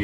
இருக்கக்கூடிய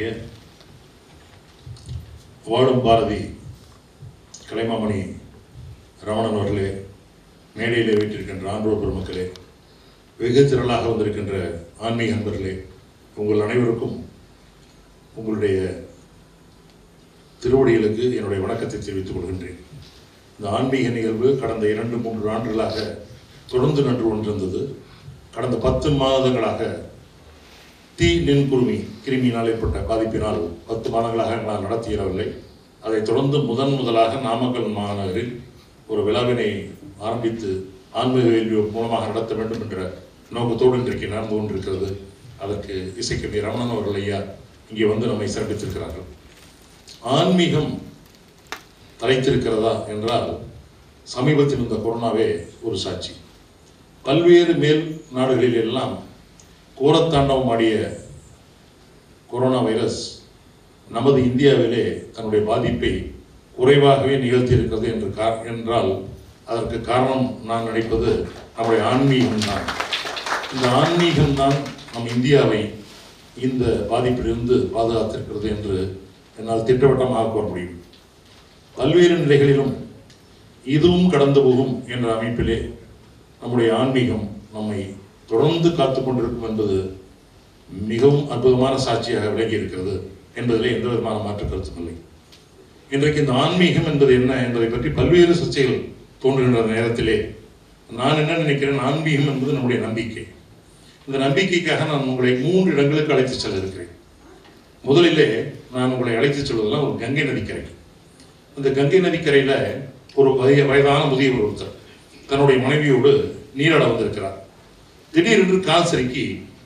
வாழும் பாரதி கலைமாமணி ரமணன் அவர்களே மேடையிலே வீட்டிருக்கின்ற ஆன்றோர் பெருமக்களே வெகு திரளாக வந்திருக்கின்ற ஆன்மீக அன்பர்களே உங்கள் அனைவருக்கும் உங்களுடைய திருவடிகளுக்கு என்னுடைய வணக்கத்தை தெரிவித்துக் கொள்கின்றேன் இந்த ஆன்மீக நிகழ்வு கடந்த இரண்டு மூன்று ஆண்டுகளாக தொடர்ந்து நின்று கொண்டிருந்தது கடந்த பத்து மாதங்களாக தீ நின்குருமி கிருமியினால் ஏற்பட்ட பாதிப்பினால் பத்து மாதங்களாக எங்களால் நடத்தியிடவில்லை அதைத் தொடர்ந்து முதன் முதலாக நாமக்கல் மாநகரில் ஒரு விழாவினை ஆரம்பித்து ஆன்மீக வேள்வி மூலமாக நடத்த வேண்டும் என்ற நோக்கத்தோடு இன்றைக்கு நடந்து கொண்டிருக்கிறது அதற்கு இசைக்கவி ரமணன் அவர்கள் ஐயா இங்கே வந்து நம்மை சிறப்பித்திருக்கிறார்கள் ஆன்மீகம் தலைத்திருக்கிறதா என்றால் சமீபத்தில் இந்த கொரோனாவே ஒரு சாட்சி பல்வேறு மேல் நாடுகளில் எல்லாம் கோரத்தாண்டவம் ஆடிய கொரோனா வைரஸ் நமது இந்தியாவிலே தன்னுடைய பாதிப்பை குறைவாகவே நிகழ்த்தியிருக்கிறது என்று கா என்றால் அதற்கு காரணம் நான் நினைப்பது நம்முடைய ஆன்மீகம்தான் இந்த ஆன்மீகம்தான் நம் இந்தியாவை இந்த பாதிப்பிலிருந்து பாதுகாத்திருக்கிறது என்று என்னால் திட்டவட்டமாக கூற முடியும் பல்வேறு நிலைகளிலும் இதுவும் கடந்து போகும் என்ற அமைப்பிலே நம்முடைய ஆன்மீகம் நம்மை தொடர்ந்து காத்து கொண்டிருக்கும் என்பது மிகவும் அற்புதமான சாட்சியாக விளங்கி இருக்கிறது என்பதிலே எந்த விதமான மாற்று கருத்தும் இல்லை இன்றைக்கு இந்த ஆன்மீகம் என்பது என்ன என்பதை பற்றி பல்வேறு சர்ச்சைகள் தோன்றுகின்ற நேரத்திலே நான் என்ன நினைக்கிறேன் ஆன்மீகம் என்பது நம்முடைய நம்பிக்கை இந்த நம்பிக்கைக்காக நான் உங்களை மூன்று இடங்களுக்கு அழைத்து செல்ல இருக்கிறேன் முதலிலே நான் உங்களை அழைத்து செல்வதெல்லாம் ஒரு கங்கை நதிக்கரை அந்த கங்கை நதிக்கரையில ஒரு வய வயதான முதியவர் ஒருத்தர் தன்னுடைய மனைவியோடு நீராட வந்திருக்கிறார் திடீரென்று கால் சறுக்கி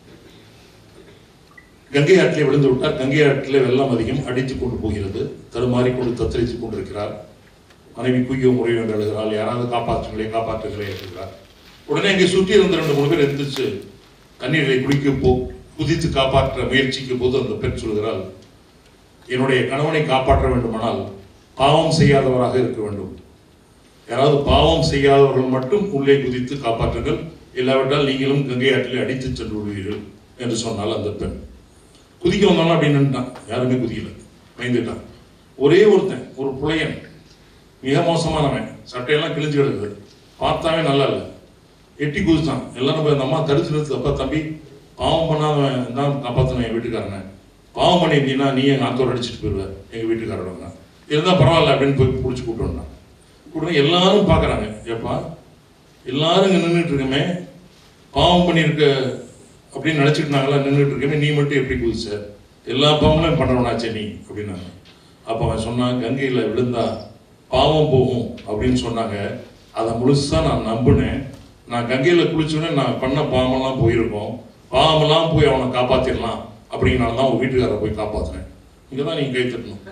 கங்கை ஆற்றிலே விழுந்து விட்டார் கங்கை ஆற்றிலே வெள்ளம் அதிகம் அடித்துக் கொண்டு போகிறது தடுமாறி கொண்டு தத்தளித்துக் கொண்டிருக்கிறார் மனைவி குய்யோ முறையோ என்று எழுகிறாள் யாராவது காப்பாற்றுங்களே காப்பாற்றுங்களே என்கிறார் உடனே அங்கே சுற்றி இருந்த ரெண்டு மூணு பேர் எந்திரிச்சு தண்ணீரை குடிக்க போ குதித்து காப்பாற்ற முயற்சிக்கும் போது அந்த பெண் சொல்கிறாள் என்னுடைய கணவனை காப்பாற்ற வேண்டுமானால் பாவம் செய்யாதவராக இருக்க வேண்டும் யாராவது பாவம் செய்யாதவர்கள் மட்டும் உள்ளே குதித்து காப்பாற்றுங்கள் இல்லாவிட்டால் நீங்களும் கங்கை ஆற்றிலே அடித்து சென்று விடுவீர்கள் என்று சொன்னால் அந்த பெண் குதிக்க வந்தாலும் அப்படின்னு நின்னுட்டான். யாருமே குதிக்கல பயந்துட்டான் ஒரே ஒருத்தன் ஒரு புலையன் மிக மோசமானவன் சட்டையெல்லாம் கிழிஞ்சு கிடக்குது பார்த்தாவே நல்லா இல்லை எட்டி குதிச்சான் எல்லாரும் போய் அந்த அம்மா தடுத்து நிறுத்து அப்பா தம்பி பாவம் பண்ணாதவன் தான் காப்பாற்றணும் என் வீட்டுக்காரனை பாவம் பண்ணியிருந்தீங்கன்னா நீ எங்கள் ஆத்தோர் அடிச்சுட்டு போயிடுவ எங்கள் வீட்டுக்காரோட இருந்தால் பரவாயில்ல அப்படின்னு போய் பிடிச்சி கூட்டு வந்தான் கூட்டு எல்லாரும் பார்க்குறாங்க ஏப்பா எல்லாரும் இங்கே நின்றுட்டு இருக்கமே பாவம் பண்ணியிருக்க அப்படின்னு நினச்சிட்டு நாங்களாம் நின்றுட்டு இருக்கமே நீ மட்டும் எப்படி குதிச்ச எல்லா பாவங்களையும் பண்ணுறவனாச்சே நீ அப்படின்னாங்க அப்போ அவன் சொன்னான் கங்கையில் விழுந்தா பாவம் போகும் அப்படின்னு சொன்னாங்க அதை முழுசா நான் நம்பினேன் நான் கங்கையில் குளிச்சோடனே நான் பண்ண பாவமெல்லாம் போயிருக்கோம் பாவமெல்லாம் போய் அவனை காப்பாற்றிடலாம் அப்படிங்கிறனால தான் உன் வீட்டுக்காரரை போய் காப்பாற்றினேன் இங்கே தான் நீங்கள் கை தட்டணும்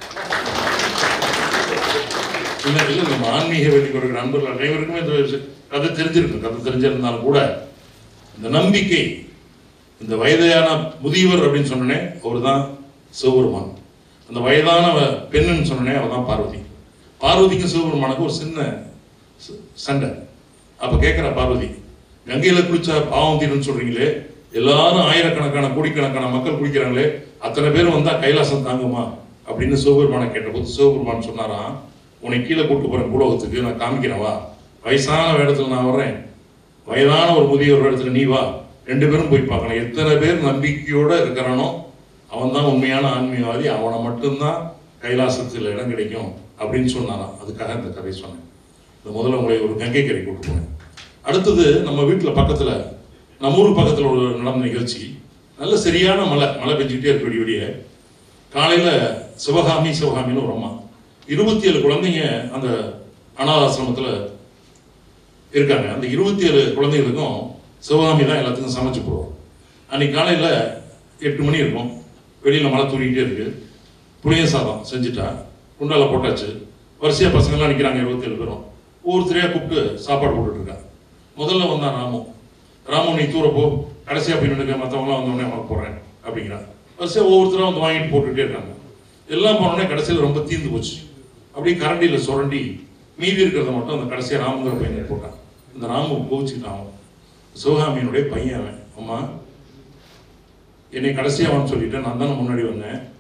இல்லை இல்லை நம்ம ஆன்மீக வெற்றி கொடுக்கிற நண்பர்கள் அனைவருக்குமே இந்த விஷயம் கதை தெரிஞ்சிருக்கும் கதை தெரிஞ்சிருந்தாலும் கூட இந்த நம்பிக்கை இந்த வயதான முதியவர் அப்படின்னு சொன்னனே அவர் தான் சிவபெருமான் அந்த வயதான வ- பெண்ணுன்னு சொன்னனே அவர் தான் பார்வதி பார்வதிக்கும் சிவபெருமானுக்கும் ஒரு சின்ன ச- சண்டை அப்ப கேட்கிற பார்வதி கங்கையில குளிச்சா பாவம் தீரும்னு சொல்றீங்களே எல்லாரும் ஆயிரக்கணக்கான கோடிக்கணக்கான மக்கள் குளிக்கிறாங்களே அத்தனை பேர் வந்தா கைலாசம் தாங்குமா அப்படின்னு சிவபெருமானை கேட்டபோது சிவபெருமான் சொன்னாராம் உன்னை கீழே கூட்டு போறேன் பூலோகத்துக்கு நான் காமிக்கிறேன் வா வயசான வேடத்துல நான் வர்றேன் வயதான ஒரு முதியோர் இடத்துல நீ வா ரெண்டு பேரும் போய் பார்க்கலாம் எத்தனை பேர் நம்பிக்கையோட இருக்கிறானோ அவன் தான் உண்மையான ஆன்மீகவாதி அவனை மட்டும்தான் கைலாசத்தில் இடம் கிடைக்கும் அப்படின்னு சொன்னாராம் அதுக்காக இந்த கதை சொன்னேன் இந்த முதல்ல உங்களை ஒரு கங்கை கரை கூட்டு போனேன் அடுத்தது நம்ம வீட்டில் பக்கத்தில் நம்ம ஊர் பக்கத்தில் ஒரு நடந்த நிகழ்ச்சி நல்ல சரியான மழை மழை பெஞ்சுக்கிட்டே இருக்க விடிய விடிய காலையில் சிவகாமி சிவகாமின்னு ஒரு அம்மா இருபத்தி ஏழு குழந்தைங்க அந்த அனாதாசிரமத்தில் இருக்காங்க அந்த இருபத்தி ஏழு குழந்தைகளுக்கும் சிவகாமி தான் எல்லாத்துக்கும் சமைச்சு போடுவோம் அன்னைக்கு காலையில் எட்டு மணி இருக்கும் வெளியில் மழை தூரிக்கிட்டே இருக்கு புளிய சாதம் செஞ்சுட்டா குண்டால போட்டாச்சு வரிசையாக பசங்கள்லாம் நிற்கிறாங்க இருபத்தேழு பேரும் ஒவ்வொருத்தரையாக கூப்பிட்டு சாப்பாடு போட்டுட்டு இருக்காங்க முதல்ல வந்தான் ராமு ராமு நீ தூர போ கடைசியாக போய் நின்றுக்க மற்றவங்களாம் வந்தோடனே உனக்கு போடுறேன் அப்படிங்கிறான் வரிசையாக ஒவ்வொருத்தரும் வந்து வாங்கிட்டு போட்டுக்கிட்டே இருக்காங்க எல்லாம் போனோடனே கடைசியில் ரொம்ப தீர்ந்து போச்சு அப்படியே கரண்டியில் சுரண்டி மீதி இருக்கிறத மட்டும் அந்த கடைசியாக ராமுங்கிற பையனை போட்டான் இந்த ராமு கோவிச்சுக்கிட்டான் அவன் சிவகாமியினுடைய பையன் அவன் அம்மா என்னை கடைசியாக அவன் சொல்லிட்டேன் நான் தானே முன்னாடி வந்தேன்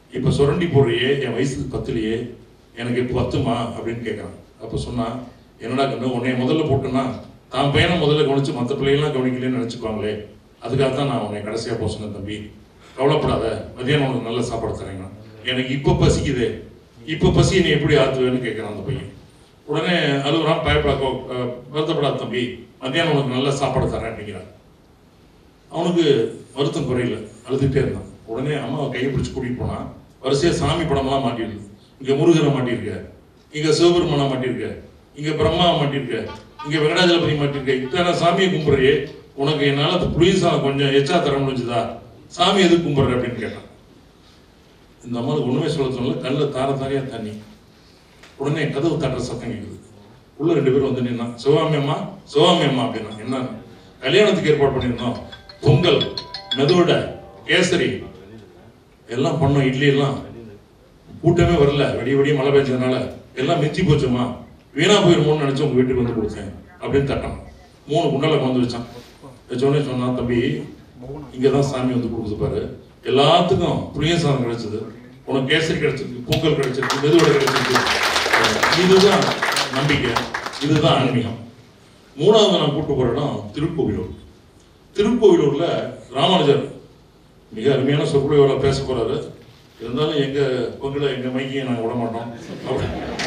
இப்போ சுரண்டி போடுறியே என் வயசுக்கு பத்துலையே எனக்கு இப்போ பத்துமா அப்படின்னு கேட்குறான் அப்போ சொன்னா என்னடா கண்ணு உன்னை முதல்ல போட்டுன்னா தான் பையனை முதல்ல கவனிச்சு மற்ற பிள்ளைகள்லாம் கவனிக்கலன்னு நினச்சிக்குவாங்களே அதுக்காக தான் நான் உன்னை கடைசியாக போக சொன்னேன் தம்பி கவலைப்படாத மதியானம் உனக்கு நல்ல சாப்பாடு தரேங்க எனக்கு இப்போ பசிக்குது இப்போ பசி நீ எப்படி ஆத்துவேன்னு கேட்குறான் அந்த பையன் உடனே அழுகுறான் பயப்பட வருத்தப்படாத தம்பி மத்தியானம் உனக்கு நல்ல சாப்பாடு தரேன் அப்படிங்கிறான் அவனுக்கு வருத்தம் குறையல அழுதுகிட்டே இருந்தான் உடனே அம்மா கையை பிடிச்சி கூட்டிட்டு போனான் வரிசையா சாமி படம்லாம் மாட்டிருக்கு இங்க முருகரை மாட்டியிருக்க இங்க சிவபெருமானா மாட்டியிருக்க இங்க பிரம்மா மாட்டியிருக்க இங்க வெங்கடாஜலபதி மாட்டியிருக்க இத்தனை சாமியை கும்பிடுறியே உனக்கு என்னால புளியசாதம் கொஞ்சம் எச்சா தர முடிஞ்சுதா சாமி எதுக்கு கும்பிடுற அப்படின்னு கேட்டான் இந்த அம்மாவுக்கு ஒண்ணுமே சொல்ல சொல்லல கண்ணில் தார தாரையா தண்ணி உடனே கதவு தட்டுற சத்தம் கேட்குது உள்ள ரெண்டு பேரும் வந்து நின்னா சிவாமி அம்மா சிவாமி அம்மா அப்படின்னா என்ன கல்யாணத்துக்கு ஏற்பாடு பண்ணியிருந்தோம் பொங்கல் மெதுவடை கேசரி எல்லாம் பண்ணோம் இட்லி எல்லாம் கூட்டமே வரல விடிய விடிய மழை பெஞ்சதுனால எல்லாம் மிஞ்சி போச்சுமா வீணா போயிருமோன்னு நினைச்சு உங்க வீட்டுக்கு வந்து கொடுத்தேன் அப்படின்னு தட்டான் மூணு குண்டலை வந்து வச்சான் வச்சோடனே சொன்னான் தம்பி இங்கதான் சாமி வந்து கொடுக்குது பாரு எல்லாத்துக்கும் புளிய சாதம் கிடைச்சது உனக்கு கேசரி கிடைச்சிருக்கு பொங்கல் கிடைச்சிருக்கு மெதுவடை கிடைச்சிருக்கு இதுதான் நம்பிக்கை இதுதான் ஆன்மீகம் மூணாவது நான் கூட்டு போற இடம் திருக்கோவிலூர் திருக்கோவிலூர்ல ராமானுஜர் மிக அருமையான சொற்பொழிவுல பேச போறாரு இருந்தாலும் எங்க பங்குல எங்க மைக்கையை நாங்க விட மாட்டோம் அப்படி.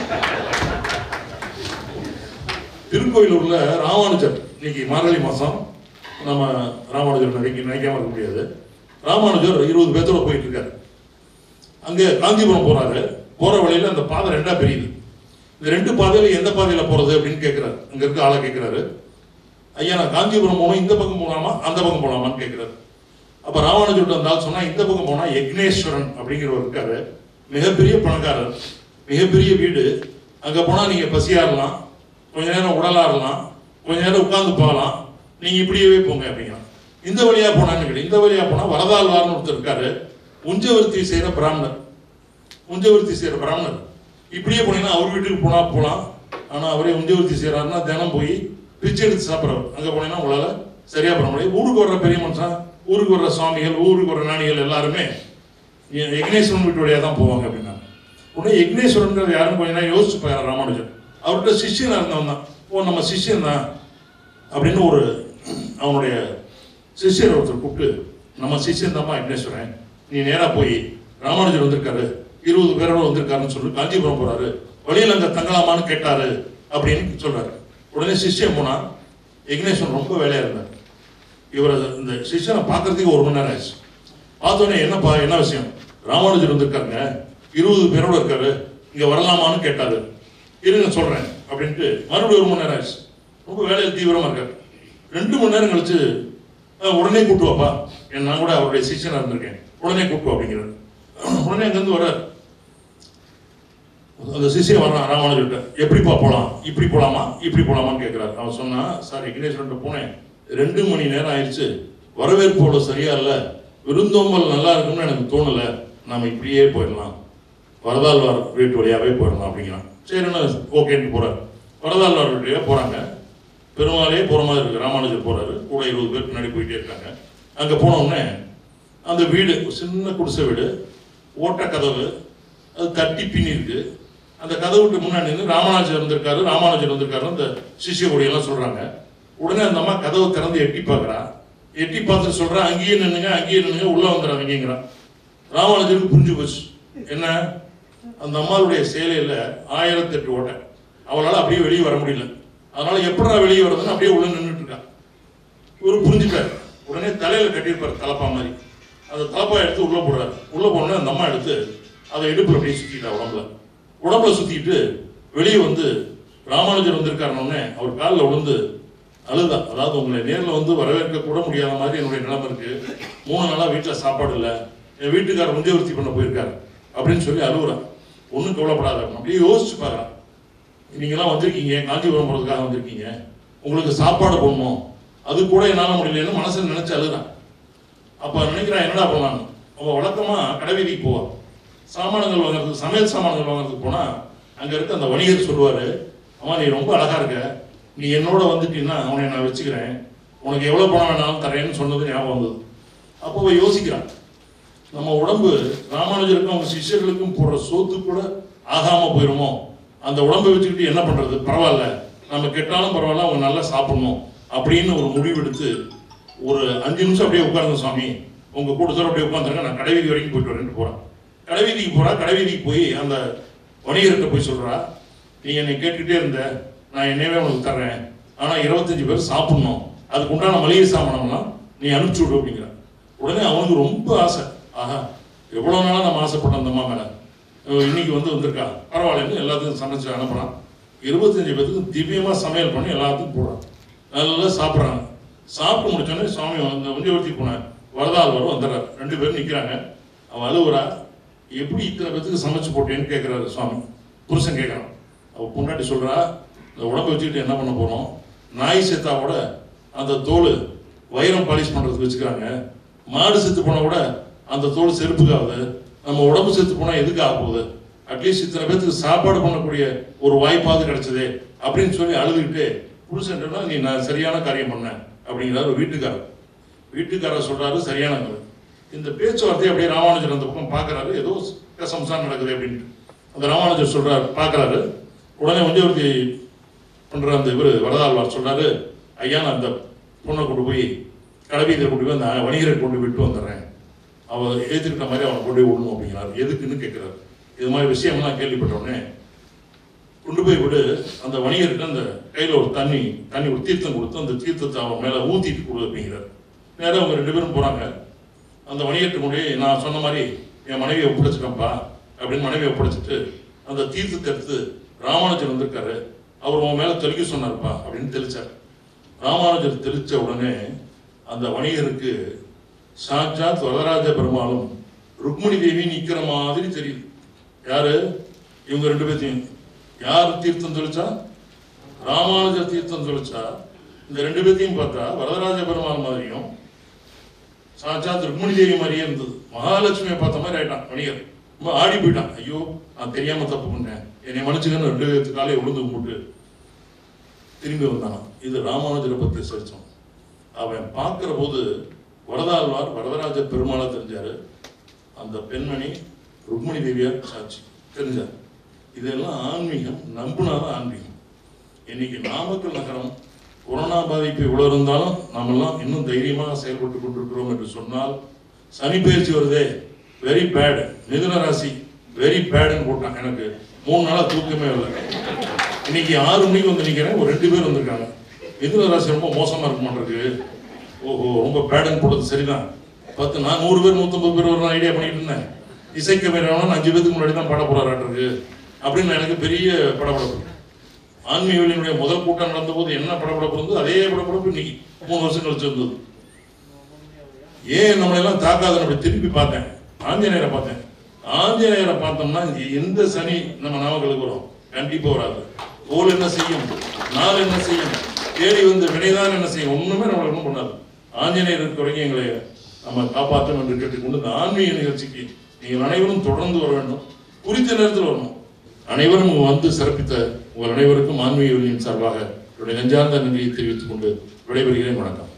திருக்கோவிலூர்ல ராமானுஜர் இன்னைக்கு மார்கழி மாசம் நம்ம ராமானுஜர் நினைக்க நினைக்காம இருக்க முடியாது ராமானுஜர் இருபது பேர்த்தோட போயிட்டு இருக்காரு அங்க காஞ்சிபுரம் போறாரு போற வழியில அந்த பாதை ரெண்டா பிரியுது இந்த ரெண்டு பாதையில எந்த பாதையில போறது அப்படின்னு கேட்கிறாரு அங்க இருக்க ஆளை கேட்கிறாரு ஐயா நான் காஞ்சிபுரம் போகணும் இந்த பக்கம் போகலாமா அந்த பக்கம் போகலாமான்னு கேட்கிறாரு அப்ப ராமானுஜர்கிட்ட இருந்தால் சொன்னா இந்த பக்கம் போனா யக்னேஸ்வரன் அப்படிங்கிறவர் இருக்காரு மிகப்பெரிய பணக்காரர் மிகப்பெரிய வீடு அங்க போனா நீங்க பசியாறலாம் கொஞ்ச நேரம் உடலாறலாம் கொஞ்ச நேரம் உட்கார்ந்து போகலாம் நீங்க இப்படியே போங்க அப்படிங்கிறான் இந்த வழியா போனான்னு கேட்டு இந்த வழியா போனா வரதாழ்வார்னு ஒருத்தர் இருக்காரு உஞ்சவர்த்தி செய்யற பிராமணர் உஞ்சவர்த்தி செய்யற பிராமணர் இப்படியே போனீங்கன்னா அவர் வீட்டுக்கு போனா போலாம் ஆனா அவரே உஞ்சவர்த்தி செய்யறாருன்னா தினம் போய் பிச்சை எடுத்து சாப்பிட்றவர் அங்க போனீங்கன்னா உங்களால சரியா பண்ண முடியும் ஊருக்கு வர்ற பெரிய மனுஷன் ஊருக்கு வர்ற சுவாமிகள் ஊருக்கு வர்ற ஞானிகள் எல்லாருமே எ- யக்னேஸ்வரன் வீட்டு வழியா தான் போவாங்க அப்படின்னா உடனே யக்னேஸ்வரன் யாரும் கொஞ்ச நேரம் யோசிச்சு போயார் ராமானுஜன் அவர்கிட்ட சிஷ்யனா இருந்தவன் தான் ஓ நம்ம சிஷ்யன் தான் அப்படின்னு ஒரு அவனுடைய சிஷ்யர் ஒருத்தர் கூப்பிட்டு நம்ம சிஷ்யன் தாம்மா யக்னேஸ்வரன் நீ நேரா போய் ராமானுஜர் வந்திருக்காரு இருபது பேரோட வந்திருக்காருன்னு சொல்லி காஞ்சிபுரம் போறாரு வழியில் அங்க தங்கலாமான்னு கேட்டாரு அப்படின்னு சொல்றாரு உடனே சிஷ்யன் போனா யக்னேஸ்வரன் ரொம்ப வேலையா இருந்தார் இவரை இந்த சிஷ்யனை பார்க்கறதுக்கு ஒரு மணி நேரம் ஆயிடுச்சு பார்த்தோன்னே என்னப்பா என்ன விஷயம் ராமானுஜர் வந்திருக்காருங்க இருபது பேரோட இருக்காரு இங்க வரலாமான்னு கேட்டாரு இருங்க சொல்றேன் அப்படின்ட்டு மறுபடியும் ஒரு மணி நேரம் ஆயிடுச்சு ரொம்ப வேலையில் தீவிரமா இருக்காரு ரெண்டு மணி நேரம் கழிச்சு "அஹ், உடனே கூட்டு வாப்பா என் நான் கூட அவருடைய சிஷ்யனா இருந்திருக்கேன் உடனே கூட்டு வா அப்படிங்கிறாரு உடனே அங்கிருந்து வர்றாரு அந்த சிஷ்யன் வர்றான் ராமானுஜர்கிட்ட எப்படிப்பா போலாம் இப்படி போலாமா இப்படி போலாமான்னு கேட்கிறாரு அவன் சொன்னா சார் விக்னேஸ்வரன் போனேன் ரெண்டு மணி நேரம் ஆயிடுச்சு வரவேற்பு அவ்வளவு சரியா இல்ல விருந்தோம்பல் நல்லா இருக்கும்னு எனக்கு தோணல நாம இப்படியே போயிடலாம் வரதாழ்வார் வீட்டு வழியாவே போயிடலாம் அப்படிங்கிறான் சரின்னு ஓகேன்னு போறாரு வரதாழ்வார் வீட்டு வழியா போறாங்க பெருமாளே போற மாதிரி இருக்கு ராமானுஜர் போறாரு கூட இருபது பேர் பின்னாடி போயிட்டே இருக்காங்க அங்க போன உடனே அந்த வீடு ஒரு சின்ன குடிசை வீடு ஓட்ட கதவு அது தட்டி பின்னி இருக்கு அந்த கதவுக்கு முன்னாடி நின்று ராமானுஜர் வந்திருக்காரு ராமானுஜர் வந்திருக்காரு அந்த சிஷ்ய கொடியெல்லாம் சொல்றாங்க உடனே அந்த அம்மா கதவை திறந்து எட்டி பார்க்கறா எட்டி பார்த்துட்டு சொல்றா அங்கேயே நின்னுங்க அங்கேயே நின்னுங்க உள்ள வந்துடாதீங்கிறான் ராமானுஜருக்கு புரிஞ்சு போச்சு என்ன அந்த அம்மாளுடைய சேலையில ஆயிரத்தி எட்டு ஓட்டை அவளால அப்படியே வெளியே வர முடியல அதனால எப்படா வெளியே வருதுன்னு அப்படியே உள்ள நின்றுட்டு இருக்கா இவரு புரிஞ்சுட்டாரு உடனே தலையில கட்டியிருப்பாரு தலப்பா மாதிரி அந்த தலப்பா எடுத்து உள்ள போடுறாரு உள்ள போனோடனே அந்த அம்மா எடுத்து அதை இடுப்புல அப்படியே சுத்திட்டா உடம்புல உடம்புல சுத்திட்டு வெளியே வந்து ராமானுஜர் வந்திருக்காருன்னொடனே அவர் காலில் விழுந்து அழுதா அதாவது உங்களை நேர்ல வந்து வரவேற்க கூட முடியாத மாதிரி என்னுடைய நிலைமை இருக்கு மூணு நாளா வீட்டுல சாப்பாடு இல்லை என் வீட்டுக்காரர் உஞ்சவர்த்தி பண்ண போயிருக்காரு அப்படின்னு சொல்லி அழுகுறா ஒன்றும் கவலைப்படாத அப்படியே யோசிச்சு பாக்குறா நீங்களாம் வந்திருக்கீங்க காஞ்சிபுரம் போகிறதுக்காக வந்திருக்கீங்க உங்களுக்கு சாப்பாடு போடணும் அது கூட என்னால் முடியலன்னு மனசுல நினைச்சு அழுகிறான் அப்ப நினைக்கிறான் என்னடா பண்ணலாம் அவன் வழக்கமா கடைவீதிக்கு போவான் சாமான்கள் வாங்குறதுக்கு சமையல் சாமான்கள் வாங்குறதுக்கு போனா அங்க இருக்க அந்த வணிகர் சொல்லுவாரு அம்மா நீ ரொம்ப அழகா இருக்க நீ என்னோட வந்துட்டீன்னா அவனை நான் வச்சுக்கிறேன் உனக்கு எவ்வளவு பணம் வேணாலும் தரேன்னு சொன்னது ஞாபகம் வந்தது அப்போ அவன் யோசிக்கிறான் நம்ம உடம்பு ராமானுஜருக்கும் அவங்க சிஷ்யர்களுக்கும் போடுற சோத்து கூட ஆகாம போயிருமோ அந்த உடம்பை வச்சுக்கிட்டு என்ன பண்றது பரவாயில்ல நம்ம கெட்டாலும் பரவாயில்ல அவங்க நல்லா சாப்பிடணும் அப்படின்னு ஒரு முடிவெடுத்து ஒரு அஞ்சு நிமிஷம் அப்படியே உட்காருங்க சுவாமி உங்க கூட்டத்தோட அப்படியே உட்காந்துருங்க நான் கடைவீதி வரைக்கும் போயிட்டு வரேன்ட்டு போறேன் கடைவீதிக்கு போறா கடைவீதிக்கு போய் அந்த வணிகர்கிட்ட போய் சொல்றா நீ என்னை கேட்டுக்கிட்டே இருந்த நான் என்னையவே உனக்கு தர்றேன் ஆனா இருபத்தஞ்சு பேர் சாப்பிடணும் அதுக்கு உண்டான மளிகை சாமானம்லாம் நீ அனுப்பிச்சு விடு அப்படிங்கிற உடனே அவனுக்கு ரொம்ப ஆசை ஆஹா எவ்வளவு நாளா நம்ம ஆசைப்பட்டோம் அந்த அம்மா மேல இவன் இன்னைக்கு வந்து வந்திருக்கா பரவாயில்லன்னு எல்லாத்துக்கும் சமைச்சு அனுப்புறான் இருபத்தஞ்சு பேத்துக்கு திவ்யமா சமையல் பண்ணி எல்லாத்துக்கும் போடுறான் நல்லா சாப்பிட்றாங்க சாப்பிட்டு முடிச்சோடனே சுவாமி வந்து வஞ்சிவர்த்தி போன வரதால் வரும் வந்துடுறாரு ரெண்டு பேரும் நிற்கிறாங்க அவன் அழுவுறா எப்படி இத்தனை பேத்துக்கு சமைச்சு போட்டேன்னு கேட்குறாரு சுவாமி புருஷன் கேட்குறான் அவ பொண்டாட்டி சொல்றா இந்த உடம்பை வச்சுக்கிட்டு என்ன பண்ண போறோம் நாய் செத்தாவோட அந்த தோல் வைரம் பாலிஷ் பண்றதுக்கு வச்சுக்கிறாங்க மாடு செத்து போனா கூட அந்த தோல் செருப்புக்காகுது நம்ம உடம்பு செத்து போனா எதுக்கு ஆக போகுது அட்லீஸ்ட் இத்தனை பேத்துக்கு சாப்பாடு பண்ணக்கூடிய ஒரு வாய்ப்பாவது கிடைச்சதே அப்படின்னு சொல்லி அழுதுகிட்டு புருஷன் சொன்னா, நீ நான் சரியான காரியம் பண்ணேன் அப்படிங்கிறாரு ஒரு வீட்டுக்காரர் வீட்டுக்காரர் சொல்றாரு சரியான காரியம். இந்த பேச்சுவார்த்தை அப்படியே ராமானுஜர் அந்த பக்கம் பார்க்கறாரு ஏதோ சம்சாரம் நடக்குது அப்படின்ட்டு அந்த ராமானுஜர் சொல்றாரு பார்க்கறாரு உடனே வஞ்சவர்த்தி பண்ற அந்த இவர் வரதாழ்வார் சொல்றாரு ஐயா நான் அந்த பொண்ணை கொண்டு போய் கடைவீதியில் கொண்டு போய் அந்த வணிகரை கொண்டு விட்டு வந்துடுறேன் அவ ஏத்துக்கிட்ட மாதிரி அவனை கொண்டு போய் விடணும் அப்படிங்கிறாரு எதுக்குன்னு கேட்கிறாரு இது மாதிரி விஷயம்லாம் கேள்விப்பட்ட உடனே கொண்டு போய் விடு அந்த வணிகர்கிட்ட அந்த கையில் ஒரு தண்ணி தண்ணி ஒரு தீர்த்தம் கொடுத்து அந்த தீர்த்தத்தை அவன் மேலே ஊத்திட்டு கொடு அப்படிங்கிறார் நேரம் அவங்க ரெண்டு பேரும் போறாங்க அந்த வணிகர்கிட்ட கொண்டு போய் நான் சொன்ன மாதிரி என் மனைவியை ஒப்படைச்சிட்டேன்ப்பா அப்படின்னு மனைவியை ஒப்படைச்சிட்டு அந்த தீர்த்தத்தை எடுத்து ராமானுஜர் வந்திருக்காரு அவர் உன் மேலே தெளிக்க சொன்னார்ப்பா அப்படின்னு தெளிச்சார் ராமானுஜர் தெளிச்ச உடனே அந்த வணிகருக்கு சாட்சாத் வரதராஜ பெருமாளும் ருக்மிணி தேவி நிக்கிற மாதிரி தெரியுது யாரு இவங்க ரெண்டு பேர்த்தையும் யார் தீர்த்தம் தெளிச்சா ராமானுஜர் தீர்த்தம் தெளிச்சா இந்த ரெண்டு பேர்த்தையும் பார்த்தா வரதராஜ பெருமாள் மாதிரியும் சாட்சாத் ருக்மிணி தேவி மாதிரியே இருந்தது மகாலட்சுமியை பார்த்த மாதிரி ஆயிட்டான் வணிகர் ரொம்ப ஆடி போயிட்டான் ஐயோ நான் தெரியாம தப்பு பண்ணேன் என்னை மன்னிச்சுக்கன்னு ரெண்டு பேர்த்து காலையை உளுந்து கும்பிட்டு திரும்பி வந்தான் இது ராமானுஜரை பற்றி சரிச்சோம் அவன் பார்க்கிற போது வரதாழ்வார் வரதராஜ பெருமாளா தெரிஞ்சாரு அந்த பெண்மணி ருக்மிணி தேவியார் சாட்சி தெரிஞ்சார் இதெல்லாம் ஆன்மீகம் நம்புனாதான் ஆன்மீகம் இன்னைக்கு நாமக்கல் நகரம் கொரோனா பாதிப்பு இவ்வளவு இருந்தாலும் நாமெல்லாம் இன்னும் தைரியமாக செயல்பட்டு கொண்டிருக்கிறோம் என்று சொன்னால் சனி பயிற்சி வருதே வெரி பேட் மிதுன ராசி வெரி பேடுன்னு போட்டான் எனக்கு மூணு நாளா தூக்கமே இல்லை இன்னைக்கு ஆறு மணிக்கு வந்து நிக்கிறேன் ஒரு ரெண்டு பேர் வந்திருக்காங்க மிதுன ராசி ரொம்ப மோசமா இருக்க மாட்டிருக்கு ஓஹோ ரொம்ப பேடுன்னு போட்டது சரிதான் பத்து நான் நூறு பேர் நூற்றம்பது பேர் வரணும் ஐடியா பண்ணிட்டு இருந்தேன் இசைக்க வேணும் அஞ்சு பேருக்கு முன்னாடி தான் பாட போறாராட்டிருக்கு அப்படின்னு எனக்கு பெரிய படபடப்பு ஆன்மீகவினுடைய முதல் கூட்டம் நடந்தபோது என்ன படபடப்பு இருந்தது அதே படபடப்பு இன்னைக்கு மூணு வருஷம் கழிச்சு இருந்தது ஏன் நம்மளை எல்லாம் தாக்காதுன்னு அப்படி திருப்பி பார்த்தேன் ஆஞ்சநேயரை பார்த்தேன் ஆஞ்சநேயரை பார்த்தோம்னா இங்க எந்த சனி நம்ம நாமக்கலுக்கு வரும் கண்டிப்பா வராது கோல் என்ன செய்யும் நாள் என்ன செய்யும் தேடி வந்து வினைதான் என்ன செய்யும் ஒண்ணுமே நம்மளை ஒன்றும் பண்ணாது ஆஞ்சநேயர் இருக்க வரைக்கும் எங்களை நம்ம காப்பாற்றணும் என்று கேட்டுக்கொண்டு இந்த ஆன்மீக நிகழ்ச்சிக்கு நீங்கள் அனைவரும் தொடர்ந்து வர வேண்டும் குறித்த நேரத்தில் வரணும் அனைவரும் வந்து சிறப்பித்த உங்கள் அனைவருக்கும் ஆன்மீக சார்பாக என்னுடைய நெஞ்சார்ந்த நன்றியை தெரிவித்துக் கொண்டு விடைபெறுகிறேன் வணக்கம்